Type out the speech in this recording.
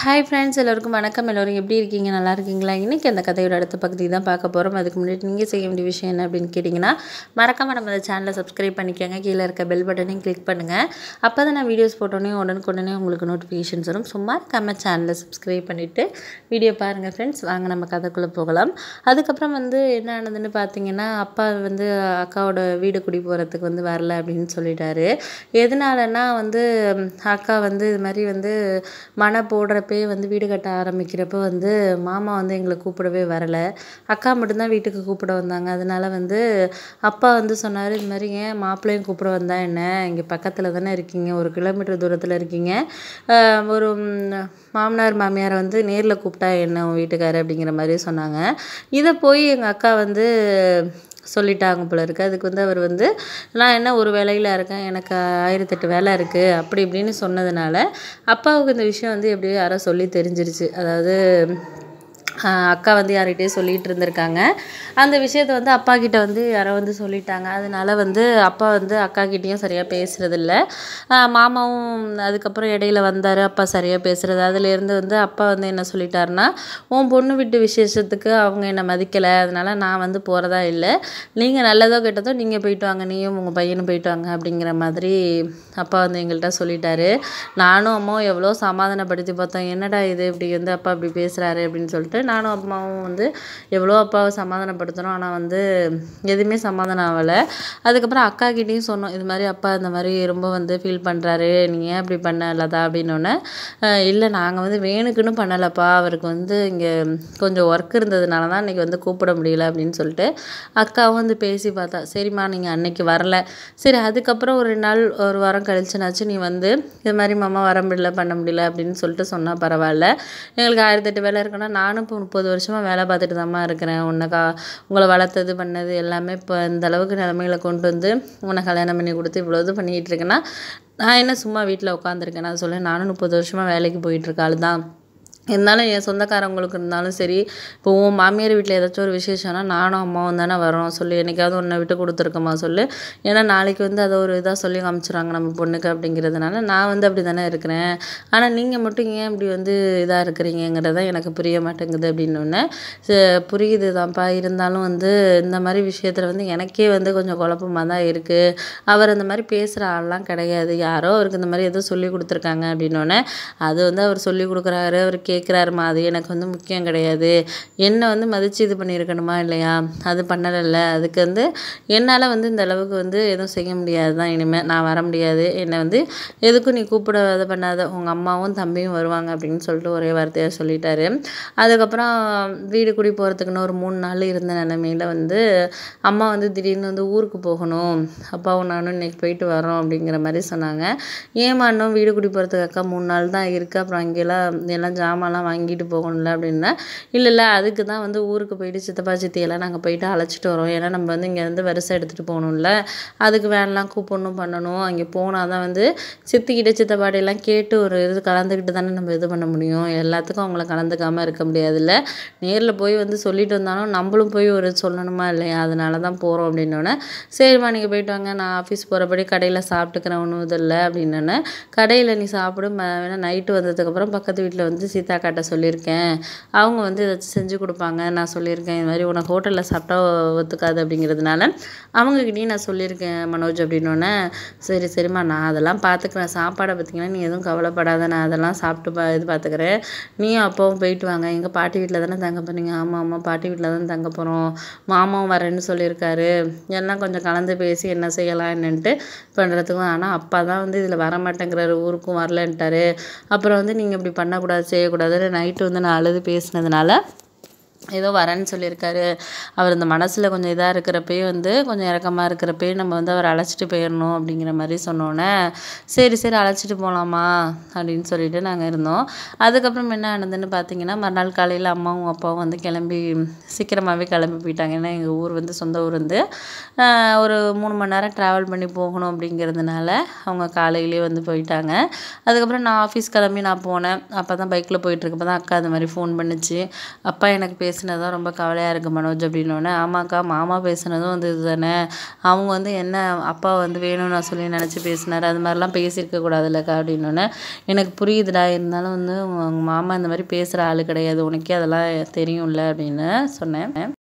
hi friends எல்லோருக்கும் வணக்கம் எல்லோரும் எப்படி இருக்கீங்க நல்லா இருக்கீங்களா இன்றைக்கி அந்த கதையோட அடுத்த பகுதி தான் பார்க்க போகிறோம் அதுக்கு முன்னாடி நீங்கள் செய்ய வேண்டிய விஷயம் என்ன அப்படின்னு கேட்டிங்கன்னா மறக்காமல் நம்ம அந்த சேனலை சப்ஸ்கிரைப் பண்ணிக்கோங்க கீழே இருக்க பெல் பட்டனையும் கிளிக் பண்ணுங்கள் அப்போ தான் நான் வீடியோஸ் போட்டோன்னே உடனுக்குடனே உங்களுக்கு நோட்டிஃபிகேஷன்ஸ் வரும் சும்மா இருக்காமல் சேனலை சப்ஸ்கிரைப் பண்ணிவிட்டு வீடியோ பாருங்கள் ஃப்ரெண்ட்ஸ் வாங்க நம்ம கதைக்குள்ளே போகலாம் அதுக்கப்புறம் வந்து என்ன ஆனதுன்னு பார்த்தீங்கன்னா அப்பா வந்து அக்காவோட வீடு குடி போகிறதுக்கு வந்து வரல அப்படின்னு சொல்லிட்டாரு எதனாலன்னா வந்து ம், அக்கா வந்து இது மாதிரி வந்து மனை போடுறப்பே வந்து வீடு கட்ட ஆரம்பிக்கிறப்போ வந்து மாமா வந்து எங்களை கூப்பிடவே வரலை அக்கா மட்டும்தான் வீட்டுக்கு கூப்பிட வந்தாங்க அதனால வந்து அப்பா வந்து சொன்னார் இது மாதிரி ஏன் மாப்பிள்ளையும் கூப்பிட வந்தா என்ன இங்கே பக்கத்தில் தானே இருக்கீங்க ஒரு கிலோமீட்டர் தூரத்தில் இருக்கீங்க ஆஹ் ஒரு ம், மாமனார் மாமியாரை வந்து நேரில் கூப்பிட்டா என்ன உன் வீட்டுக்காரு அப்படிங்கிற மாதிரி சொன்னாங்க இதை போய் எங்கள் அக்கா வந்து சொல்லிட்டாங்க போல இருக்கு அதுக்கு வந்து அவர் வந்து நான் என்ன ஒரு வேலையில் இருக்கேன் எனக்கு ஆயிரத்தெட்டு வேலை இருக்குது அப்படி இப்படின்னு சொன்னதுனால அப்பாவுக்கு இந்த விஷயம் வந்து எப்படியோ யாரோ சொல்லி தெரிஞ்சிருச்சு அதாவது ஆஹ் அக்கா வந்து யார்கிட்டயே சொல்லிட்டு இருந்திருக்காங்க அந்த விஷயத்த வந்து அப்பா கிட்ட வந்து யாரோ வந்து சொல்லிட்டாங்க அதனால வந்து அப்பா வந்து அக்கா கிட்டேயும் சரியாக பேசுறதில்ல ஆஹ் மாமாவும் அதுக்கப்புறம் இடையில வந்தார் அப்பா சரியாக பேசுறது அதுலேருந்து வந்து அப்பா வந்து என்ன சொல்லிட்டாருன்னா உன் பொண்ணு வீட்டு விசேஷத்துக்கு அவங்க என்னை மதிக்கலை அதனால நான் வந்து போகிறதா இல்லை நீங்கள் நல்லதோ கெட்டதோ நீங்கள் போயிட்டு வாங்க நீயும் உங்கள் பையனும் போயிட்டு வாங்க அப்படிங்கிற மாதிரி அப்பா வந்து எங்கள்கிட்ட சொல்லிட்டாரு நானும் அம்மாவும் எவ்வளோ சமாதானப்படுத்தி பார்த்தோம் என்னடா இது இப்படி வந்து அப்பா இப்படி பேசுகிறாரு அப்படின்னு சொல்லிட்டு நானும் அம்மாவும் வந்து எவ்வளோ அப்பாவை சமாதானப்படுத்துகிறோம் ஆனால் வந்து எதுவுமே சமாதானம் ஆகலை அதுக்கப்புறம் அக்கா கிட்டேயும் சொன்னோம் இது மாதிரி அப்பா இந்த மாதிரி ரொம்ப வந்து ஃபீல் பண்ணுறாரு நீ ஏன் இப்படி பண்ண லதா அப்படின்னோடனே இல்லை நாங்கள் வந்து வேணுக்குன்னு பண்ணலப்பா அவருக்கு வந்து இங்கே கொஞ்சம் ஒர்க் இருந்ததுனால தான் இன்றைக்கி வந்து கூப்பிட முடியல அப்படின்னு சொல்லிட்டு அக்காவும் வந்து பேசி பார்த்தா சரிம்மா நீங்கள் அன்னைக்கு வரல சரி அதுக்கப்புறம் ஒரு ரெண்டு நாள் ஒரு வாரம் கழிச்சுனாச்சு நீ வந்து இது மாதிரி மாமா வர முடியல பண்ண முடியல அப்படின்னு சொல்லிட்டு சொன்னால் பரவாயில்ல எங்களுக்கு ஆயிரத்தெட்டு வேலை இருக்குன்னா நானும் இப்போ முப்பது வருஷமாக வேலை பார்த்துட்டு தாம்மா இருக்கிறேன் உன்னை கா உங்களை வளர்த்தது பண்ணது எல்லாமே இப்போ இந்த அளவுக்கு நிலமையில கொண்டு வந்து உன்னை கல்யாணம் பண்ணி கொடுத்து இவ்வளோ இது பண்ணிகிட்டு இருக்கேன்னா நான் என்ன சும்மா வீட்டில் உட்காந்துருக்கேன் நான் சொல்ல நானும் முப்பது வருஷமாக வேலைக்கு போயிட்டுருக்க ஆள் தான் இருந்தாலும் என் சொந்தக்காரங்களுக்கு இருந்தாலும் சரி இப்போ உன் மாமியார் வீட்டில் ஏதாச்சும் ஒரு விசேஷம்னா நானும் அம்மாவும் தானே வரோம் சொல்லி என்னைக்காவது உன்னை விட்டு கொடுத்துருக்கோமா சொல்லு ஏன்னா நாளைக்கு வந்து அதை ஒரு இதாக சொல்லி காமிச்சிடுறாங்க நம்ம பொண்ணுக்கு அப்படிங்கிறதுனால நான் வந்து அப்படி தானே இருக்கிறேன் ஆனால் நீங்கள் மட்டும் ஏன் இப்படி வந்து இதாக இருக்கிறீங்கிறது தான் எனக்கு புரிய மாட்டேங்குது அப்படின்னோடனே புரியுது தான்ப்பா இருந்தாலும் வந்து இந்த மாதிரி விஷயத்தில் வந்து எனக்கே வந்து கொஞ்சம் குழப்பமாக தான் இருக்குது அவர் அந்த மாதிரி பேசுகிற ஆள்லாம் கிடையாது யாரோ அவருக்கு இந்த மாதிரி ஏதோ சொல்லி கொடுத்துருக்காங்க அப்படின்னோடனே அது வந்து அவர் சொல்லி கொடுக்குறாரு அவர் கேட்குறாருமா அது எனக்கு வந்து முக்கியம் கிடையாது என்னை வந்து மதித்து இது பண்ணியிருக்கணுமா இல்லையா அது பண்ணலைல்ல அதுக்கு வந்து என்னால் வந்து இந்த அளவுக்கு வந்து எதுவும் செய்ய முடியாது தான் இனிமேல் நான் வர முடியாது என்னை வந்து எதுக்கும் நீ கூப்பிட இது பண்ணாத உங்கள் அம்மாவும் தம்பியும் வருவாங்க அப்படின்னு சொல்லிட்டு ஒரே வார்த்தையாக சொல்லிட்டாரு அதுக்கப்புறம் வீடு குடி போகிறதுக்குன்னு ஒரு மூணு நாள் இருந்த நிலமையில வந்து அம்மா வந்து திடீர்னு வந்து ஊருக்கு போகணும் அப்பாவும் நானும் இன்னைக்கு போயிட்டு வரோம் அப்படிங்கிற மாதிரி சொன்னாங்க ஏமா இன்னும் வீடு குடி போகிறதுக்கு அக்கா மூணு நாள் தான் இருக்குது அப்புறம் அங்கெல்லாம் எல்லாம் ஜாமான்லாம் வாங்கிட்டு போகணும்ல அப்படின்னா இல்லை இல்லை அதுக்கு தான் வந்து ஊருக்கு போயிட்டு சித்தப்பா சித்தியெல்லாம் நாங்கள் போயிட்டு அழைச்சிட்டு வரோம் ஏன்னா நம்ம வந்து இங்கே வந்து வரிசை எடுத்துகிட்டு போகணும்ல அதுக்கு வேன்லாம் கூப்பிடணும் பண்ணணும் அங்கே போனால் தான் வந்து சித்திக்கிட்ட சித்தப்பாடையெல்லாம் கேட்டு ஒரு இது கலந்துக்கிட்டு தானே நம்ம இது பண்ண முடியும் எல்லாத்துக்கும் அவங்கள கலந்துக்காமல் இருக்க முடியாதுல்ல நேரில் போய் வந்து சொல்லிட்டு வந்தாலும் நம்மளும் போய் ஒரு சொல்லணுமா இல்லையா அதனால தான் போகிறோம் அப்படின்னோடனே சரிம்மா நீங்கள் போயிட்டு வாங்க நான் ஆஃபீஸ் போகிறபடி கடையில் சாப்பிட்டுக்கிறேன் ஒன்றும் இதில்லை அப்படின்னோடனே கடையில் நீ சாப்பிடு ம வேணா நைட்டு வந்ததுக்கப்புறம் பக்கத்து வீட்டில் வந்து சீதா காட்ட சொல்லியிருக்கேன் அவங்க வந்து ஏதாச்சும் செஞ்சு கொடுப்பாங்க நான் சொல்லியிருக்கேன் இது மாதிரி உனக்கு ஹோட்டலில் சாப்பிட்டா ஒத்துக்காது அப்படிங்கிறதுனால அவங்கக்கிட்டேயும் நான் சொல்லியிருக்கேன் மனோஜ் அப்படின்னோடனே சரி சரிம்மா நான் அதெல்லாம் பார்த்துக்கிறேன் சாப்பாடை பார்த்தீங்கன்னா நீ எதுவும் கவலைப்படாத நான் அதெல்லாம் சாப்பிட்டு பா இது பார்த்துக்கிறேன் நீயும் அப்பாவும் போயிட்டு வாங்க எங்கள் பாட்டி வீட்டில் தானே தங்க போறீங்க ஆமாம் ஆமாம் பாட்டி வீட்டில் தான் தங்க போகிறோம் மாமாவும் வரேன்னு சொல்லியிருக்காரு எல்லாம் கொஞ்சம் கலந்து பேசி என்ன செய்யலாம் என்னன்ட்டு பண்ணுறதுக்கும் ஆனால் அப்பா தான் வந்து இதில் வர மாட்டேங்கிறாரு ஊருக்கும் வரலன்ட்டாரு அப்புறம் வந்து நீங்கள் இப்படி பண்ணக்கூடாது செய்யக்கூடாதுன்னு நைட்டு வந்து நான் அழுது பேசினதுனால ஏதோ வரேன்னு சொல்லியிருக்காரு அவர் இந்த மனசில் கொஞ்சம் இதாக இருக்கிறப்பயே வந்து கொஞ்சம் இறக்கமாக இருக்கிறப்பயே நம்ம வந்து அவர் அழைச்சிட்டு போயிடணும் அப்படிங்கிற மாதிரி சொன்னோன்னே சரி சரி அழைச்சிட்டு போகலாமா அப்படின்னு சொல்லிட்டு நாங்கள் இருந்தோம் அதுக்கப்புறம் என்ன ஆனதுன்னு பார்த்தீங்கன்னா மறுநாள் காலையில் அம்மாவும் அப்பாவும் வந்து கிளம்பி சீக்கிரமாகவே கிளம்பி போயிட்டாங்க ஏன்னா எங்கள் ஊர் வந்து சொந்த ஊர் வந்து ஆஹ், ஒரு மூணு மணி நேரம் ட்ராவல் பண்ணி போகணும் அப்படிங்கிறதுனால அவங்க காலையிலேயே வந்து போயிட்டாங்க அதுக்கப்புறம் நான் ஆஃபீஸ் கிளம்பி நான் போனேன் அப்போ தான் பைக்கில் போயிட்டுருக்கப்போ தான் அக்கா அந்த மாதிரி ஃபோன் பண்ணுச்சு அப்பா எனக்கு பேச பேசினது தான் ரொம்ப கவலையாக இருக்குது மனோஜ் அப்படின்னோடனே ஆமாக்கா மாமா பேசுனதும் வந்து இது தானே அவங்க வந்து என்ன அப்பா வந்து வேணும்னு நான் சொல்லி நினச்சி பேசினாரு அது மாதிரிலாம் பேசியிருக்க கூடாதுல்லக்கா அப்படின்னோடனே எனக்கு புரியுதுடா இருந்தாலும் வந்து உங்கள் மாமா இந்த மாதிரி பேசுகிற ஆள் கிடையாது உனக்கே அதெல்லாம் தெரியும்ல அப்படின்னு சொன்னேன்